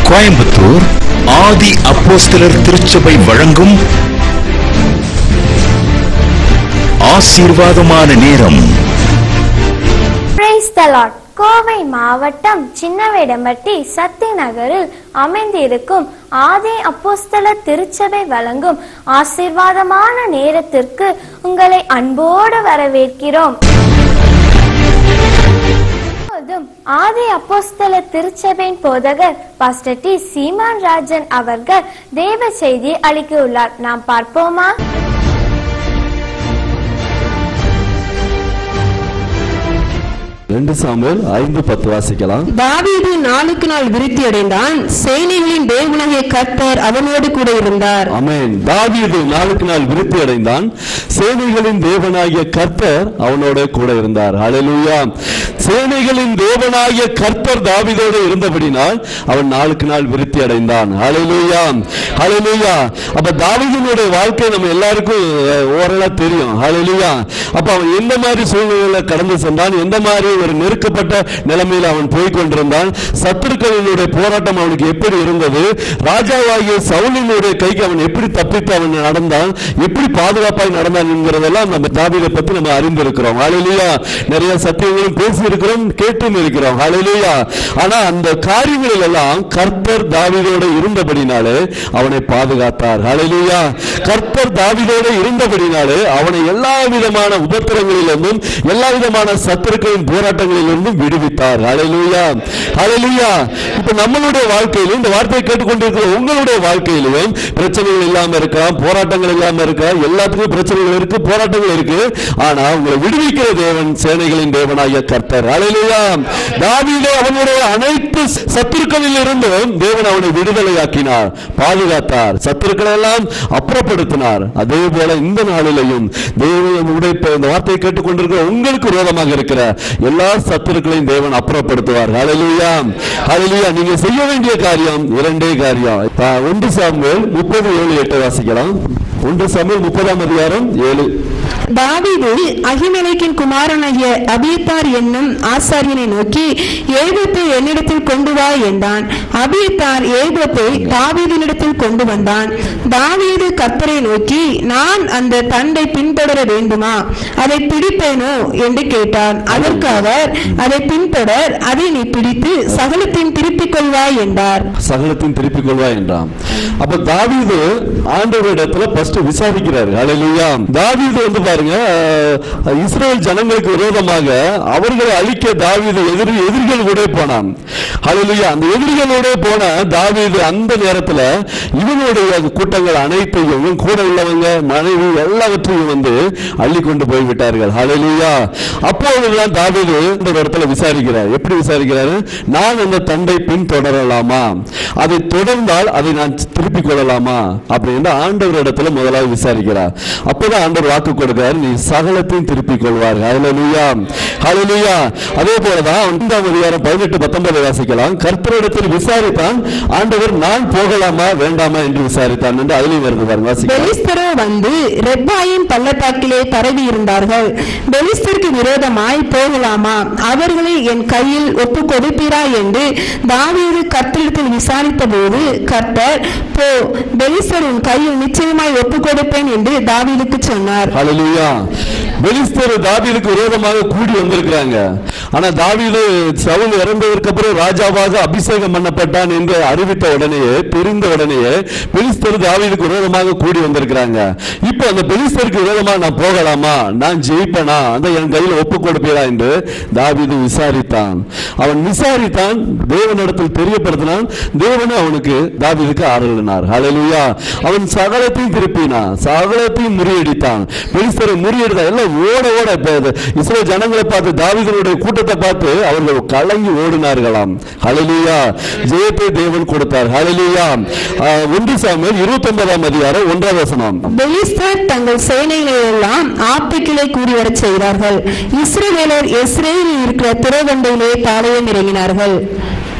கோயம்புத்தூர் ஆதி அப்போஸ்தலர் திருச்சபை வழங்கும் ஆசீர்வாதமான நேரம் பிரைஸ் த லார்ட் கோவை மாவட்டம் சின்னவேடம்பட்டி சத்தி நகரில் அமைந்திருக்கும் ஆதி அப்போஸ்தல திருச்சபை வழங்கும் ஆசீர்வாதமான நேரத்திற்கு உங்களை அன்போடு வரவேற்கிறோம் இப்போதும் ஆதி அப்போஸ்தல திருச்சபையின் போதகர் பாஸ்டர் டி சீமான் ராஜன் அவர்கள் தேவ செய்தி அளிக்க உள்ளார் நாம் பார்ப்போமா ரெண்டு சாமுவேல் ஐந்து பத்து வாசிக்கலாம் தாவீது நாளுக்கு நாள் விருத்தி அடைந்தான் சேனைகளின் தேவனாகிய கர்த்தர் அவனோடு கூட இருந்தார் அமேன் தாவீது நாளுக்கு நாள் விருத்தி அடைந்தான் சேனைகளின் தேவனாகிய கர்த்தர் அவனோட கூட இருந்தார் ஹalleluya சேனைகளின் தேவனாகிய கர்த்தர் தாவீதோடு இருந்தபடினால் அவன் நாளுக்கு நாள் விருத்தி அடைந்தான் ஹalleluya ஹalleluya அப்ப தாவீதினுடைய வாழ்க்கை நம்ம எல்லாருக்கும் அஹ், ஓரளவு தெரியும் ஹalleluya அப்ப அவன் எந்த மாதிரி சூழ்நிலையில கடந்து சென்றான் எந்த மாதிரி ஒரு நெருக்கப்பட்ட நிலைமையில அவன் போய் கொண்டிருந்தான் சத்துருக்களினுடைய போராட்டம் அவனுக்கு எப்படி இருந்தது ராஜாவாகிய சவுலினுடைய கைக்கு அவன் எப்படி தப்பித்து அவன் நடந்தான் எப்படி பாதுகாப்பாய் நடந்தான் என்கிறதெல்லாம் நம்ம தாவீதை பத்தி நம்ம அறிந்திருக்கிறோம் ஹalleluya நிறைய சத்தியங்களும் பேசி இருக்கிறோம் கேட்டும் இருக்கிறோம் ஹalleluya ஆனா அந்த காரியங்களில் எல்லாம் கர்த்தர் தாவீதோடு இருந்தபடினாலே அவனை பாதுகாத்தார் ஹalleluya கர்த்தர் தாவீதோடு இருந்தபடினாலே அவனை எல்லா விதமான உபத்திரங்களிலிருந்தும் எல்லா விதமான சத்துருக்களின் போராட்டங்களிலிருந்தும் விடுவித்தார் ஹalleluya ஹalleluya இப்ப நம்மளுடைய வாழ்க்கையிலும் இந்த வார்த்தையை கேட்டுக்கொண்டிருக்கிற உங்களுடைய வாழ்க்கையிலும் பிரச்சனைகள் இல்லாம இருக்கலாம் போராட்டங்கள் இல்லாம இருக்கலாம் எல்லாத்துக்கும் பிரச்சனைகள் இருக்கு போராட்டங்கள் இருக்கு ஆனா உங்களை விடுவிக்கிற தேவன் சேனைகளின் தேவனாகிய கர்த்தர் ஹalleluya தாவீதை அவனுடைய அனைத்து சத்துருக்களில் இருந்தும் தேவன் அவனை விடுதலையாக்கினார் பாதுகாத்தார் சத்துருக்களை எல்லாம் அப்புறப்படுத்தினார் அதே போல இந்த நாளிலையும் தேவனுடைய இப்ப இந்த வார்த்தையை கேட்டுக்கொண்டிருக்கிற உங்களுக்கு விரோதமாக இருக்கிற எல்லா சத்துருக்களையும் தேவன் அப்புறப்படுத்துவார் ஹalleluya ஹalleluya நீங்க செய்ய வேண்டிய காரியம் இரண்டே காரியம் ப- ஒன்று சாமுவேல் முப்பது ஏழு எட்டு வாசிக்கலாம் ஒன்று சாமுவேல் முப்பதாம் அதிகாரம் ஏழு தாவீது அகிமெலேக்கின் குமாரனாகிய அபியத்தார் என்னும் ஆசாரியனை நோக்கி ஏகத்தை என்னிடத்தில் கொண்டு வா என்றான் அபியத்தார் ஏகத்தை தாவீதினிடத்தில் கொண்டு வந்தான் தாவீது கர்த்தரை நோக்கி நான் அந்த தண்டை பின்தொடர வேண்டுமா அதை பிடிப்பேனோ என்று கேட்டான் அதற்கு அவர் அதை பின்தொடர் அதை நீ பிடித்து சகலத்தையும் திருப்பிக் கொள்வாய் என்றார் சகலத்தையும் திருப்பிக் கொள்வா என்றான் அப்ப தாவீது ஆண்டவரிடத்துல ஃபர்ஸ்ட் விசாரிக்கிறார் ஹalleluya தாவீது வந்து பாருங்க அஹ், இஸ்ரேல் ஜனங்களுக்கு விரோதமாக அவர்களை அழிக்க தாவீது எதிரி எதிரிகள் கூட போனான் ஹalleluya அந்த எதிரிகளோட போன தாவீது அந்த நேரத்துல இவனுடைய கூட்டங்கள் அனைத்தையும் இவன் கூட உள்ளவங்க மனைவி எல்லாவற்றையும் வந்து அள்ளி கொண்டு போய் விட்டார்கள் ஹalleluya அப்போதுதான் தாவீது இந்த இடத்துல விசாரிக்கிறார் எப்படி விசாரிக்கிறாரு நான் அந்த தண்டை பின் தொடரலாமா அதை தொடர்ந்தால் அதை நான் திருப்பிக் கொள்ளலாமா அப்படின்னு ஆண்டவர் இடத்துல முதலாவது விசாரிக்கிறார் அப்போதான் ஆண்டவர் வாக்கு கொடுக்கிறார் நீ சகலத்தையும் திருப்பிக் கொள்வார் ஹalleluya ஹalleluya அதே போலதான் ஒன்றாம் அதிகாரம் பதினெட்டு பத்தொன்பது வாசிக்கலாம் கர்த்தரிடத்தில் விசாரித்தான் ஆண்டவர் நான் போகலாமா வேண்டாமா என்று விசாரித்தான் என்று அதிலையும் வருது பாருங்க வாசிக்கலாம் பெலிஸ்தரோ வந்து ரெப்பாயின் பள்ளத்தாக்கிலே பரவி இருந்தார்கள் பெலிஸ்தருக்கு விரோதமாய் போகலாமா அவர்களை என் கையில் ஒப்பு கொடுப்பீரா என்று தாவீது கர்த்தரிடத்தில் விசாரித்த போது கர்த்தர் போ பெலிஸ்தர் உன் கையில் நிச்சயமாய் ஒப்பு கொடுப்பேன் என்று தாவீதுக்கு சொன்னார் ஹalleluya பெலிஸ்தர் தாவீதுக்கு விரோதமாக கூடி வந்திருக்கிறாங்க ஆனா தாவீது சவுல் இறந்ததற்கு அப்புறம் ராஜாவாக அபிஷேகம் பண்ணப்பட்டான் என்று அறிவித்த உடனேயே தெரிந்த உடனேயே பெலிஸ்தர் தாவீதுக்கு விரோதமாக கூடி வந்திருக்கிறாங்க இப்போ அந்த பெலிஸ்தருக்கு விரோதமாக நான் போகலாமா நான் ஜெயிப்பனா அந்த என் கையில் ஒப்பு கொடுப்பீரா என்று தாவீது விசாரித்தான் அவன் விசாரித்தான் தேவனிடத்தில் தெரியப்படுத்தினான் தேவன் அவனுக்கு தாவீதுக்கு ஆறுதலினார் ஹalleluya அவன் சகலத்தையும் திருப்பினான் சகலத்தையும் முறியடித்தான் பெலிஸ்தரை முறியடித்தான் எல்லாம் ஓட ஓட இப்ப இது இஸ்ரேல் ஜனங்களை பார்த்து தாவீதனுடைய கூட்டத்தை பார்த்து அவர்கள் கலங்கி ஓடினார்களாம் ஹalleluya ஜெயத்தை தேவன் கொடுத்தார் ஹalleluya ஆஹ், ஒன்று சாமுவேல் இருபத்தி ஒன்பதாம் அதிகாரம் ஒன்றாம் வசனம் பெலிஸ்தர் தங்கள் சேனைகளை எல்லாம் ஆப்பிக்கிலே கூடி வரச் செய்தார்கள் இஸ்ரவேலர் இஸ்ரேலில் இருக்கிற திரைவண்டையிலே பாளையம் இறங்கினார்கள்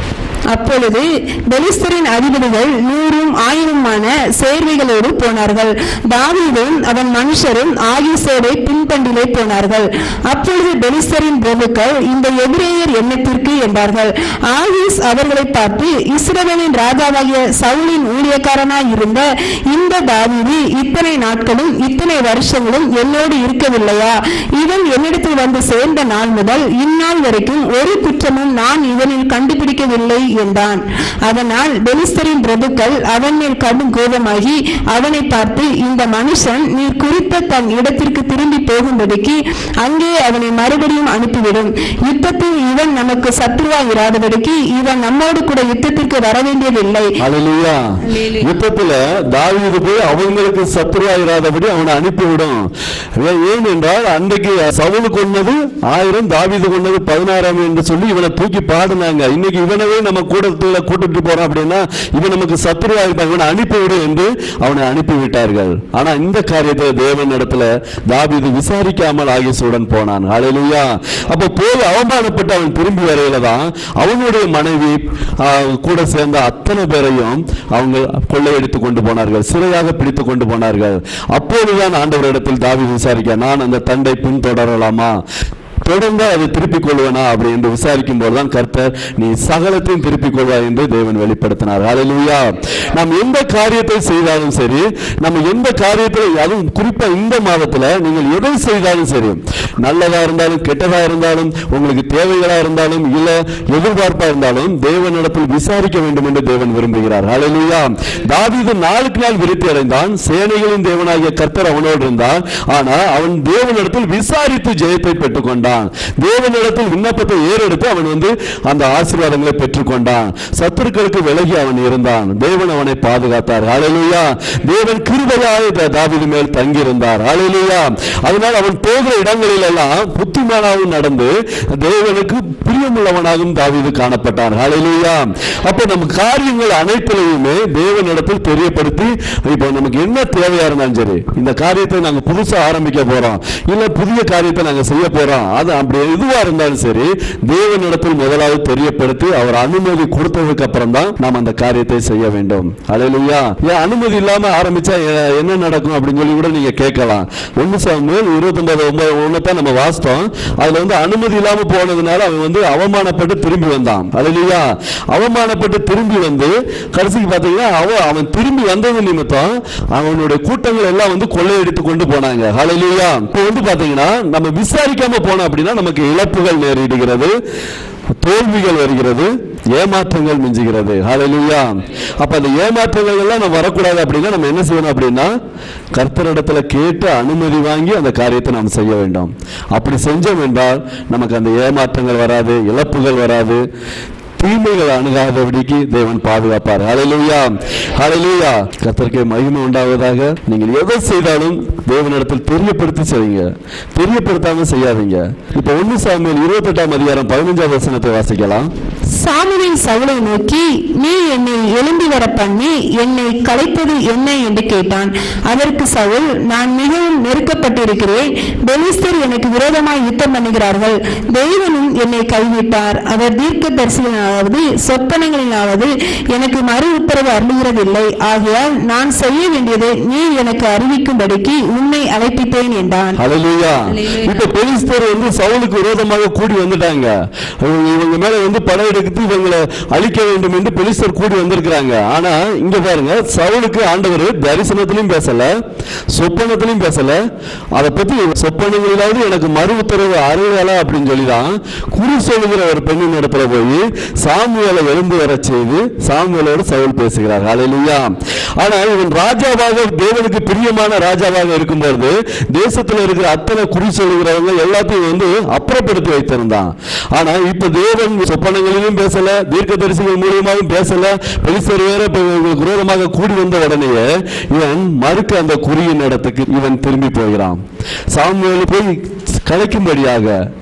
அப்பொழுது பெலிஸ்தரின் அதிபதிகள் நூறும் ஆயிரமான சேர்வைகளோடு போனார்கள் தாவீதும் அவன் மனுஷரும் ஆகிசோடை பின்பண்டிலே போனார்கள் அப்பொழுது பெலிஸ்தரின் பிரபுக்கள் இந்த எபிரேயர் எண்ணத்திற்கு என்றார்கள் ஆகிஸ் அவர்களை பார்த்து இஸ்ரவேலின் ராஜாவாகிய சவுலின் ஊழியக்காரனாய் இருந்த இந்த தாவீது இத்தனை நாட்களும் இத்தனை வருஷங்களும் என்னோடு இருக்கவில்லையா இவன் என்னிடத்தில் வந்து சேர்ந்த நாள் முதல் இந்நாள் வரைக்கும் ஒரு குற்றமும் நான் இவனில் கண்டுபிடிக்கவில்லை என்றான் அதனால் பெலிஸ்தரின் பிரபுக்கள் அவன் மேல் கடும் கோபமாகி அவனை பார்த்து இந்த மனுஷன் நீர் குறித்த தன் இடத்திற்கு திரும்பி போகும்படிக்கு அங்கே அவனை மறுபடியும் அனுப்பிவிடும் யுத்தத்தில் இவன் நமக்கு சத்துருவாய் இராதபடிக்கு இவன் நம்மோடு கூட யுத்தத்திற்கு வர வேண்டியதில்லை ஹalleluya யுத்தத்துல தாவீது போய் அவங்களுக்கு சத்துருவாயிராதபடி அவனை அனுப்பிவிடும் ஏன் ஏன் என்றால் அன்றைக்கு சவுல் கொன்னது ஆயிரம் தாவீது கொன்னது பதினாயிரம் என்று சொல்லி இவனை தூக்கி பாடுனாங்க இன்னைக்கு இவனவே நம்ம கூட்டத்துல கூட்டிட்டு போறோம் அப்படின்னா இவன் நமக்கு சத்துருவா இருப்பான் இவனை அனுப்பிவிடு என்று அவனை அனுப்பிவிட்டார்கள் ஆனா இந்த காரியத்தை தேவன் இடத்துல தாவீது விசாரிக்காமல் ஆகிசுடன் போனான் ஹalleluya அப்ப போய் அவமானப்பட்டு அவன் திரும்பி வரையில தான் அவனுடைய மனைவி ஆ, கூட சேர்ந்த அத்தனை பேரையும் அவங்க கொள்ளையடித்து கொண்டு போனார்கள் சிறையாக பிடித்து கொண்டு போனார்கள் அப்போதுதான் ஆண்டவரிடத்தில் தாவீது விசாரிக்க நான் அந்த தண்டை பின்தொடரலாமா தொடர்ந்து அதை திருப்பிக் கொள்வனா அப்படி என்று விசாரிக்கும் போதுதான் கர்த்தர் நீ சகலத்தையும் திருப்பிக் கொள்வாய் என்று தேவன் வெளிப்படுத்தினார் ஹalleluya நாம் எந்த காரியத்தை செய்தாலும் சரி நம்ம எந்த காரியத்தில் அதுவும் குறிப்பா இந்த மாதத்துல நீங்கள் எதை செய்தாலும் சரி நல்லதா இருந்தாலும் கெட்டதா இருந்தாலும் உங்களுக்கு தேவைகளா இருந்தாலும் இல்ல எதிர்பார்ப்பா இருந்தாலும் தேவனிடத்தில் விசாரிக்க வேண்டும் என்று தேவன் விரும்புகிறார் ஹalleluya தாவீது நாளுக்கு நாள் விருத்தி அடைந்தான் சேனைகளின் தேவனாகிய கர்த்தர் அவனோடு இருந்தார் ஆனா அவன் தேவனிடத்தில் விசாரித்து ஜெயத்தை பெற்றுக்கொண்டான் தேவனிடத்தில் விண்ணப்பத்தை ஏறெடுத்து அவன் வந்து அந்த ஆசீர்வாதங்களை பெற்றுக்கொண்டான் சத்துருக்களுக்கு விலகி அவன் இருந்தான் தேவன் அவனை பாதுகாத்தார் ஹalleluya தேவன் கிருபையாய் தா- தாவீது மேல் தங்கி இருந்தார் ஹalleluya அதனால் அவன் போகிற இடங்களில் எல்லாம் புத்திமானாகவும் நடந்து தேவனுக்கு பிரியமுள்ளவனாகவும் தாவீது காணப்பட்டார் ஹalleluya அப்ப நம்ம காரியங்கள் அனைத்திலையுமே தேவனிடத்தில் தெரியப்படுத்தி இப்போ நமக்கு என்ன தேவையா இருந்தாலும் சரி இந்த காரியத்தை நாங்க புதுசா ஆரம்பிக்க போறோம் இல்ல புதிய காரியத்தை நாங்க செய்ய போறோம் அது அப்படி எதுவா இருந்தாலும் சரி தேவனிடத்தில் முதலாவது தெரியப்படுத்தி அவர் அனுமதி கொடுத்ததுக்கு அப்புறம் தான் நாம் அந்த காரியத்தை செய்ய வேண்டும் ஹalleluya ஏன் அனுமதி இல்லாம ஆரம்பிச்சா எ- என்ன நடக்கும் அப்படின்னு சொல்லி கூட நீங்க கேட்கலாம் ஒன்னு சாமுவேல் இருபத்தி ஒன்பது ஒன்பது ஒண்ணு தான் நம்ம வாசித்தோம் அதுல வந்து அனுமதி இல்லாம போனதுனால அவன் வந்து அவமானப்பட்டு திரும்பி வந்தான் ஹalleluya அவமானப்பட்டு திரும்பி வந்து கடைசிக்கு பாத்தீங்கன்னா அவன் அவன் திரும்பி வந்தது நிமித்தம் அவனுடைய கூட்டங்கள் எல்லாம் வந்து கொள்ளையடித்து கொண்டு போனாங்க ஹalleluya இப்போ வந்து பாத்தீங்கன்னா நம்ம விசாரிக்காம போனோம் அப்படின்னா நமக்கு இழப்புகள் நேரிடுகிறது தோல்விகள் வருகிறது ஏமாற்றங்கள் மிஞ்சுகிறது ஹalleluya அப்ப அந்த ஏமாற்றங்கள் எல்லாம் நம்ம வரக்கூடாது அப்படின்னா நம்ம என்ன செய்யணும் அப்படின்னா கர்த்தரிடத்துல கேட்டு அனுமதி வாங்கி அந்த காரியத்தை நாம் செய்ய வேண்டும் அப்படி செஞ்சோம் என்றால் நமக்கு அந்த ஏமாற்றங்கள் வராது இழப்புகள் வராது தீமைகள் அணுகாதபடிக்கு தேவன் பாதுகாப்பார் ஹalleluya ஹalleluya கர்த்தருக்கு மகிமை உண்டாவதாக நீங்கள் எதை செய்தாலும் தேவனிடத்தில் தெரியப்படுத்தி செய்யுங்க தெரியப்படுத்தாம செய்யாதீங்க இப்போ ஒன்னு சாமியல் இருபத்தெட்டாம் அதிகாரம் பதினஞ்சாம் வசனத்தை வாசிக்கலாம் சாமுவேல் சவுலை நோக்கி நீ என்னை எழும்பி வர பண்ணி என்னை கலைத்தது என்ன என்று கேட்டான் அதற்கு சவுல் நான் மிகவும் நெருக்கப்பட்டிருக்கிறேன் பெலிஸ்தர் எனக்கு விரோதமாய் யுத்தம் பண்ணுகிறார்கள் தெய்வனும் என்னை கைவிட்டார் அவர் தீர்க்க தரிசனாவது சொப்பனங்களிலாவது எனக்கு மறு உத்தரவு அருளுகிறதில்லை ஆகையால் நான் செய்ய வேண்டியதை நீ எனக்கு அறிவிக்கும்படிக்கு உன்னை அழைப்பித்தேன் என்றான் ஹalleluya இப்ப பெலிஸ்தர் வந்து சவுலுக்கு விரோதமாக கூடி வந்துட்டாங்க இவங்க இவங்க மேல வந்து படையெடுத்து இவங்களை அழிக்க வேண்டும் என்று பெலிஸ்தர் கூடி வந்திருக்கிறாங்க ஆனா இங்க பாருங்க சவுலுக்கு ஆண்டவர் தரிசனத்திலும் பேசல சொப்பனத்திலும் பேசல அதை பத்தி சொப்பனங்களிலாவது எனக்கு மறு உத்தரவு அருளல அப்படின்னு சொல்லிதான் குறி சொல்லுகிற ஒரு பெண்ணின் இடத்துல போய் சாமுவேலை எழுந்து வர செய்து சாமுவேலோடு சவுல் பேசுகிறார் ஹalleluya ஆனா இவன் ராஜாவாக தேவனுக்கு பிரியமான ராஜாவாக இருக்கும்போது தேசத்துல இருக்கிற அத்தனை குறி சொல்லுகிறவங்க எல்லாத்தையும் வந்து அப்புறப்படுத்தி வைத்திருந்தான் ஆனா இப்ப தேவன் சொப்பனங்களிலும் பேசல தீர்க்கதரிசிகள் மூலியமாகவும் பேசல பெலிஸ்தர் வேற இப்ப இவங்களுக்கு விரோதமாக கூடி வந்த உடனேயே இவன் மறுக்க அந்த குறியின் இடத்துக்கு இவன் திரும்பி போகிறான் சாமுவேல் போய் கலைக்கும்படியாக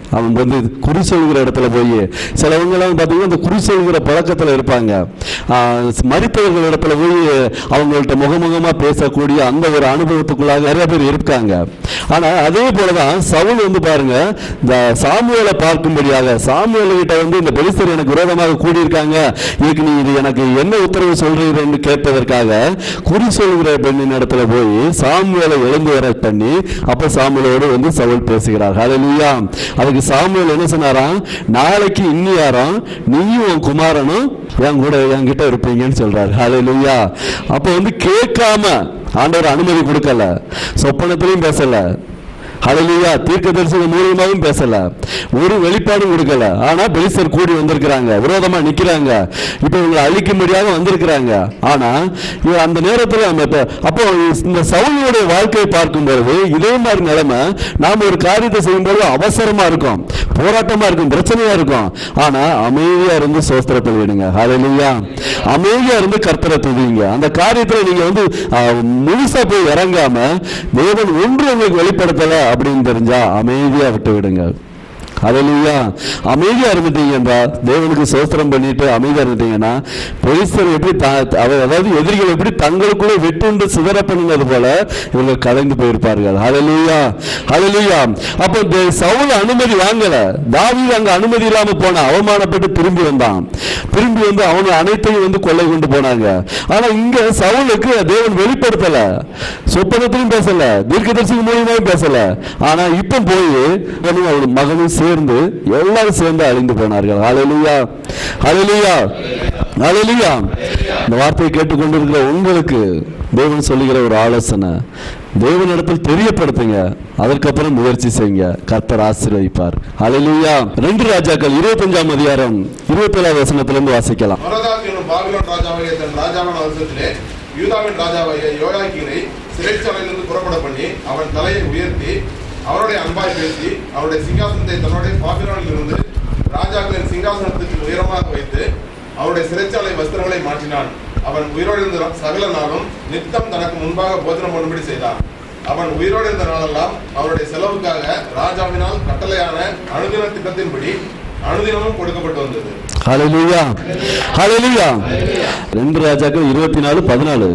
அவன் வந்து குறி சொல்கிற இடத்துல போய் சிலவங்க எல்லாம் பார்த்தீங்கன்னா அந்த குறி சொல்கிற பழக்கத்தில் இருப்பாங்க ஆஹ் மரித்தவர்கள் இடத்துல போய் அவங்கள்ட்ட முகமுகமா பேசக்கூடிய அந்த ஒரு அனுபவத்துக்குள்ளாக நிறைய பேர் இருக்காங்க ஆனா அதே போலதான் சவுல் வந்து பாருங்க இந்த சாமுவேலை பார்க்கும்படியாக சாமுவேல் கிட்ட வந்து இந்த பெலிஸ்தர் எனக்கு விரோதமாக கூடியிருக்காங்க இதுக்கு நீ இது எனக்கு என்ன உத்தரவு சொல்றீர் என்று கேட்பதற்காக குறி சொல்கிற பெண்ணின் இடத்துல போய் சாமுவேலை எழுந்து வர பண்ணி அப்ப சாமுவேலோடு வந்து சவுல் பேசுகிறார் ஹalleluya அதுக்கு சாமுவேல் என்ன சொன்னாராம் நாளைக்கு இன்னியாரம் நீயும் உன் குமாரனும் என் கூட என்கிட்ட இருப்பீங்கன்னு சொல்றாரு ஹalleluya அப்ப வந்து கேட்காம ஆண்டவர் அனுமதி கொடுக்கல சொப்பனத்திலையும் பேசல ஹalleluya தீர்க்க தரிசன மூலியமாவும் பேசல ஒரு வெளிப்பாடும் கொடுக்கல ஆனா பெலிஸ்தர் கூடி வந்திருக்கிறாங்க விரோதமா நிக்கிறாங்க இப்ப இவங்களை அழிக்கும்படியாக வந்திருக்கிறாங்க ஆனா இவ- அந்த நேரத்துல நம்ம இப்ப- அப்போ இந்த சவுளுடைய வாழ்க்கையை பார்க்கும்போது இதே மாதிரி நிலைமை நாம ஒரு காரியத்தை செய்யும்போது அவசரமா இருக்கும் போராட்டமா இருக்கும் பிரச்சனையா இருக்கும் ஆனா அமைதியா இருந்து சோஸ்திர பண்ணிடுங்க ஹalleluya அமைதியா இருந்து கர்த்தரை துதிங்க அந்த காரியத்துல நீங்க வந்து ஆஹ், முழுசா போய் இறங்காம தேவன் ஒன்று உங்களுக்கு வெளிப்படுத்தல அப்படின்னு தெரிஞ்சா அமைதியா விட்டு விடுங்க ஹalleluya அமைதியா இருந்துட்டீங்கன்றா தேவனுக்கு சோஸ்திரம் பண்ணிட்டு அமைதியா இருந்துட்டீங்கன்னா பெலிஸ்தர் எப்படி தா- அவ- அதாவது எதிரிகள் எப்படி தங்களுக்குள்ளே வெட்டுண்டு சிதற பண்ணினது போல இவங்க கலைந்து போயிருப்பார்கள் ஹalleluya ஹalleluya அப்போ தே- சவுல் அனுமதி வாங்கல தாவீது அங்க அனுமதி இல்லாம போனா அவமானப்பட்டு திரும்பி வந்தான் திரும்பி வந்து அவனை அனைத்தையும் வந்து கொள்ளை கொண்டு போனாங்க ஆனா இங்க சவுலுக்கு தேவன் வெளிப்படுத்தல சொப்பனத்திலும் பேசல தீர்க்கதரிசி மூலியமாவும் பேசல ஆனா இப்ப போய் அவனும் அவன் மகனும் சேர்ந்து எல்லாரும் சேர்ந்து அழிந்து போனார்கள் ஹalleluya ஹalleluya ஹalleluya இந்த வார்த்தையை கேட்டுக்கொண்டிருக்கிற உங்களுக்கு தேவன் சொல்லுகிற ஒரு ஆலோசனை தேவனிடத்தில் தெரியப்படுத்துங்க அதற்கப்புறம் முயற்சி செய்யுங்க கர்த்தர் ஆசீர்வதிப்பார் ஹalleluya ரெண்டு ராஜாக்கள் இருபத்தஞ்சாம் அதிகாரம் இருபத்தேழாவது வசனத்திலிருந்து வாசிக்கலாம் மொரதாக் என்னும் பாபிலோன் ராஜாவாகிய தன் ராஜாவின் அவசரத்திலே யூதாவின் ராஜாவாகிய யோயாக்கீனை சிறைச்சாலையிலிருந்து புறப்பட பண்ணி அவன் தலையை உயர்த்தி அவருடைய அன்பாய் பேசி அவருடைய சிங்காசனத்தை தன்னுடைய பாபிலோனில் இருந்து ராஜாக்களின் சிங்காசனத்துக்கு உயரமாக வைத்து அவருடைய சிறைச்சாலை வஸ்திரங்களை மாற்றினான் அவன் உயிரோடு இருந்த சகல நாளும் நித்தம் தனக்கு முன்பாக போஜனம் பண்ணும்படி செய்தான் அவன் உயிரோடு இருந்த நாளெல்லாம் அவருடைய செலவுக்காக ராஜாவினால் கட்டளையான அனுதின திட்டத்தின்படி அனுதினமும் கொடுக்கப்பட்டு வந்தது ஹalleluya ஹalleluya ரெண்டு ராஜாக்கள் இருபத்தி நாலு பதினாலு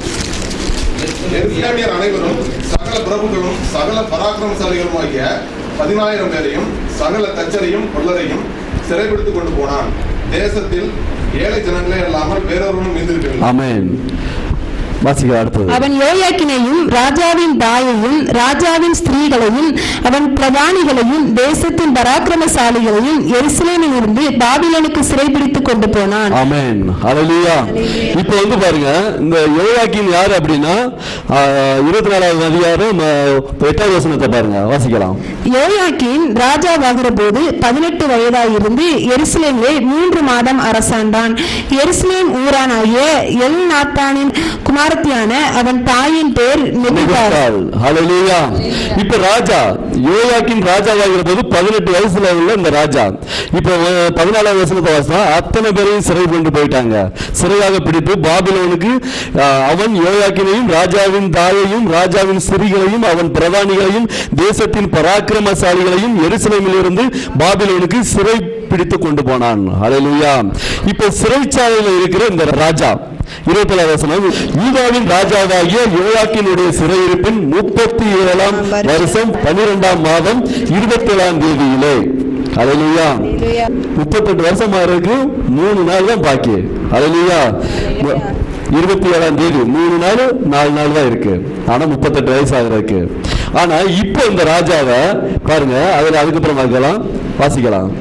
எருசலேமியர் அனைவரும் சகல பிரபுக்களும் சகல பராக்கிரமசாலிகளுமாகிய பதினாயிரம் பேரையும் சகல தச்சரையும் கொள்ளரையும் சிறைபிடித்துக் கொண்டு போனான் தேசத்தில் ஏழை ஜனங்களே அல்லாமல் வேறொருவனும் இருந்திருக்கவில்லை ஆமென் வாசிக்க அடுத்தது அவன் யோயாக்கினையும் ராஜாவின் தாயையும் ராஜாவின் ஸ்திரீகளையும் அவன் பிரதானிகளையும் தேசத்தின் பராக்கிரமசாலிகளையும் எருசலேமில் இருந்து பாபிலோனுக்கு சிறைபிடித்துக் கொண்டு போனான் ஆமென் ஹalleluya இப்போ வந்து பாருங்க இந்த யோயாக்கின் யார் அப்படின்னா இருபத்தி நாலாவது அதிகாரம் ஆஹ், எட்டாவது வசனத்தை பாருங்க வாசிக்கலாம் யோயாக்கின் ராஜாவாகிற போது பதினெட்டு வயதாயிருந்து எருசலேமிலே மூன்று மாதம் அரசாண்டான் எருசலேம் ஊரானாகிய எல் நாத்தானின் குமாரத்தியான அவன் தாயின் பேர் நெபுகார் நெபுகால். ஹalleluya இப்ப ராஜா யோயாக்கின் ராஜாவாகிற போது பதினெட்டு வயசுல உள்ள இந்த ராஜா இப்ப அஹ், பதினாலாவது வசனத்தை வாசித்தா அத்தனை பேரையும் சிறை கொண்டு போயிட்டாங்க சிறையாக பிடித்து பாபிலோனுக்கு அஹ், அவன் யோயாக்கினையும் ராஜாவின் தாயையும் ராஜாவின் சிறிகளையும் அவன் பிரதானிகளையும் தேசத்தின் பராக்கிரமசாலிகளையும் எருசலேமில் இருந்து பாபிலோனுக்கு சிறை பிடித்து கொண்டு போனான் ஹalleluya இப்ப சிறைச்சாலையில் இருக்கிற இந்த ராஜா இருபத்தேழாவது வசனம் யூதாவின் ராஜாவாகிய யோயாக்கினுடைய சிறையிருப்பின் முப்பத்தி ஏழாம் வருஷம் பன்னிரெண்டாம் மாதம் இருபத்தேழாம் தேதியிலே அலையிலுயா முப்பத்தெட்டு வருஷம் ஆகிறதுக்கு மூணு நாள் தான் பாக்கி அலையிலுயா இருபத்தி ஏழாம் தேதி மூணு நாள் நாலு நாள் தான் இருக்கு ஆனா முப்பத்தெட்டு வயசு ஆகிறதுக்கு ஆனா இப்போ இந்த ராஜாவை பாருங்க அதுல அதுக்கப்புறம் பார்க்கலாம் வாசிக்கலாம்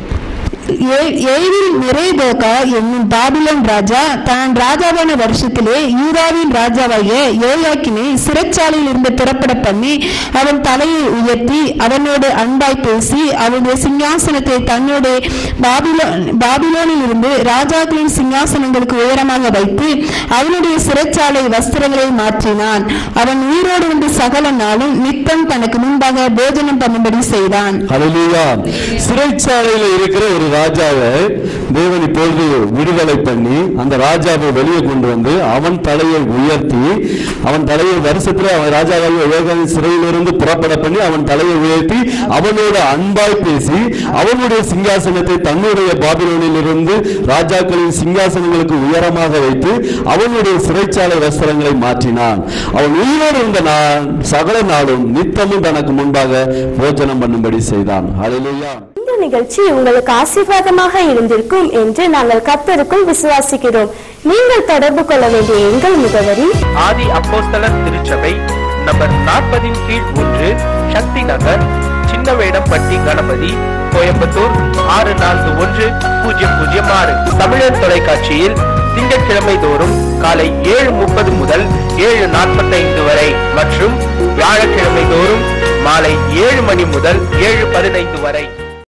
ஏ- ஏவில் நிரேபோகா என்னும் பாபிலோன் ராஜா தான் ராஜாவான வருஷத்திலே யூதாவின் ராஜாவாகிய யோயாக்கினை சிறைச்சாலையில் இருந்து புறப்பட பண்ணி அவன் தலையை உயர்த்தி அவனோடு அன்பாய் பேசி அவனுடைய சிங்காசனத்தை தன்னோட பாபிலோன் பாபிலோனில் இருந்து ராஜாக்களின் சிங்காசனங்களுக்கு உயரமாக வைத்து அவனுடைய சிறைச்சாலை வஸ்திரங்களை மாற்றினான் அவன் உயிரோடு வந்து சகல நாளும் நித்தம் தனக்கு முன்பாக போஜனம் பண்ணும்படி செய்தான் ஹalleluya சிறைச்சாலையில இருக்கிற ஒரு ராஜாவை தேவன் இப்பொழுது விடுதலை பண்ணி அந்த ராஜாவை வெளியே கொண்டு வந்து அவன் தலையை உயர்த்தி அவன் தலையை வருஷத்துல அவன் ராஜாவாகிய யோகாவி சிறையிலிருந்து புறப்பட பண்ணி அவன் தலையை உயர்த்தி அவனோட அன்பாய் பேசி அவனுடைய சிங்காசனத்தை தன்னுடைய பாபிலோனில் இருந்து ராஜாக்களின் சிங்காசனங்களுக்கு உயரமாக வைத்து அவனுடைய சிறைச்சாலை வஸ்திரங்களை மாற்றினான் அவன் உயிரோடு இருந்த நாள் சகல நாளும் நித்தமும் தனக்கு முன்பாக போஜனம் பண்ணும்படி செய்தான் ஹalleluya இந்த நிகழ்ச்சி உங்களுக்கு ஆசீர்வாதமாக இருந்திருக்கும் என்று நாங்கள் கர்த்தருக்குள் விசுவாசிக்கிறோம் நீங்கள் தொடர்பு கொள்ள வேண்டிய எங்கள் முகவரி ஆதி அப்போஸ்தலர் திருச்சபை நம்பர் நாற்பதின் கீழ் ஒன்று சக்தி நகர் சின்ன வேடம்பட்டி கணபதி கோயம்புத்தூர் ஆறு நான்கு ஒன்று பூஜ்ஜியம் பூஜ்ஜியம் ஆறு தமிழர் தொலைக்காட்சியில் திங்கட்கிழமை தோறும் காலை ஏழு முப்பது முதல் ஏழு நாற்பத்தைந்து வரை மற்றும் வியாழக்கிழமை தோறும் மாலை ஏழு மணி முதல் ஏழு பதினைந்து வரை